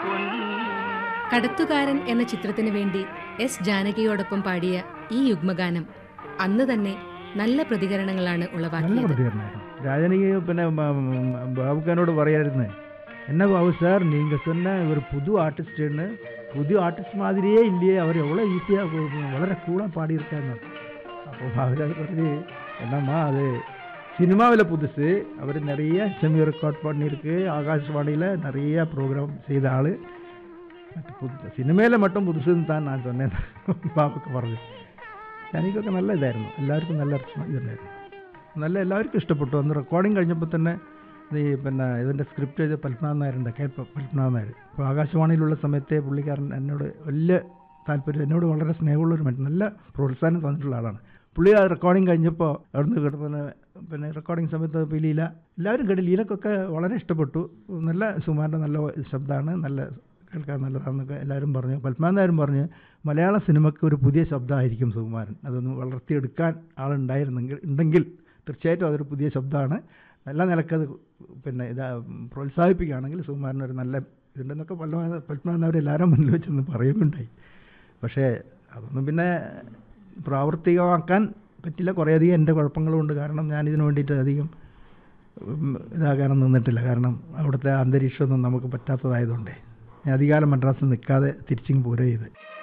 കടത്തുകാരൻ എന്ന ചിത്രത്തിനു വേണ്ടി എസ് ജാനകിയോടൊപ്പം പാടിയ ഈ യുഗ്മഗാനം അന്ന് തന്നെ നല്ല പ്രതികരണങ്ങളാണ് நல்ல ഉളവാക്കിയത് പ്രതികരണമായിരുന്നു രാജനിക്ക് പിന്നെ ബാബുക്കാനോട് പറയായിരുന്നേ என்ன பாபு சார் நீங்கள் சொன்ன ஒரு புது ஆர்டிஸ்ட்னு புது ஆர்டிஸ்ட் மாதிரியே இல்லையே அவர் எவ்வளோ ஈஸியாக வளர கூலாக பாடியிருக்காங்க அப்போ அவர் அது പറഞ്ഞ് என்னம்மா அது சினிமாவில் புதுசு அவர் நிறைய செமி ரெக்கார்ட் பண்ணியிருக்கு ஆகாஷ்வாணியில் நிறைய ப்ரோக்ராம் செய்த ஆள் പുതു സിനിമയിൽ മട്ടും പുതുസെന്ന് താൻ ഞാൻ சொன்னேன் ബാബുക്ക് പറഞ്ഞു എനിക്കൊക്കെ നല്ല ഇതായിരുന്നു എല്ലാവർക്കും നല്ല ഇതുണ്ടായിരുന്നു നല്ല എല്ലാവർക്കും ഇഷ്ടപ്പെട്ടു അന്ന് റെക്കോർഡിങ് കഴിഞ്ഞപ്പോൾ തന്നെ ഈ പിന്നെ ഇതിൻ്റെ സ്ക്രിപ്റ്റ് ചെയ്ത പത്മനാഭൻ നായരുണ്ട് കെ പ- പത്മനാഭൻ നായർ അപ്പോൾ ആകാശവാണിയിലുള്ള സമയത്തെ പുള്ളിക്കാരൻ എന്നോട് വലിയ താല്പര്യം എന്നോട് വളരെ സ്നേഹമുള്ളൊരു മനുഷ്യൻ നല്ല പ്രോത്സാഹനം തന്നിട്ടുള്ള ആളാണ് പുള്ളി ആ റെക്കോർഡിങ് കഴിഞ്ഞപ്പോൾ അവിടുന്ന് കേട്ട പിന്നെ പിന്നെ റെക്കോർഡിങ് സമയത്ത് ഇപ്പോൾ ലീല എല്ലാവരും കേട്ടു ലീലക്കൊക്കെ വളരെ ഇഷ്ടപ്പെട്ടു നല്ല സുമാറിൻ്റെ നല്ല ശബ്ദമാണ് നല്ല കേൾക്കാൻ നല്ലതാണെന്നൊക്കെ എല്ലാവരും പറഞ്ഞു പത്മനാഭൻ നായരും പറഞ്ഞു മലയാള സിനിമയ്ക്ക് ഒരു പുതിയ ശബ്ദമായിരിക്കും സുകുമാരൻ അതൊന്ന് വളർത്തിയെടുക്കാൻ ആളുണ്ടായിരുന്നെങ്കിൽ ഉണ്ടെങ്കിൽ തീർച്ചയായിട്ടും അതൊരു പുതിയ ശബ്ദമാണ് നല്ല നിലക്കത് പിന്നെ ഇതാ പ്രോത്സാഹിപ്പിക്കുകയാണെങ്കിൽ സുകുമാരൻ ഒരു നല്ല ഇതുണ്ടെന്നൊക്കെ പല പത്മനാഭൻ അവരെല്ലാവരും മുന്നിൽ വെച്ചൊന്ന് പറയുകയുണ്ടായി പക്ഷേ അതൊന്നും പിന്നെ പ്രാവർത്തികമാക്കാൻ പറ്റില്ല കുറേയധികം എൻ്റെ കുഴപ്പങ്ങളുണ്ട് കാരണം ഞാൻ ഇതിനു വേണ്ടിയിട്ട് അധികം ഉം, ഇതാകാനും നിന്നിട്ടില്ല കാരണം അവിടുത്തെ അന്തരീക്ഷമൊന്നും നമുക്ക് പറ്റാത്തതായതുകൊണ്ടേ ഞാൻ അധികാലം മദ്രാസിൽ നിൽക്കാതെ തിരിച്ചിങ് പോരുക ചെയ്ത്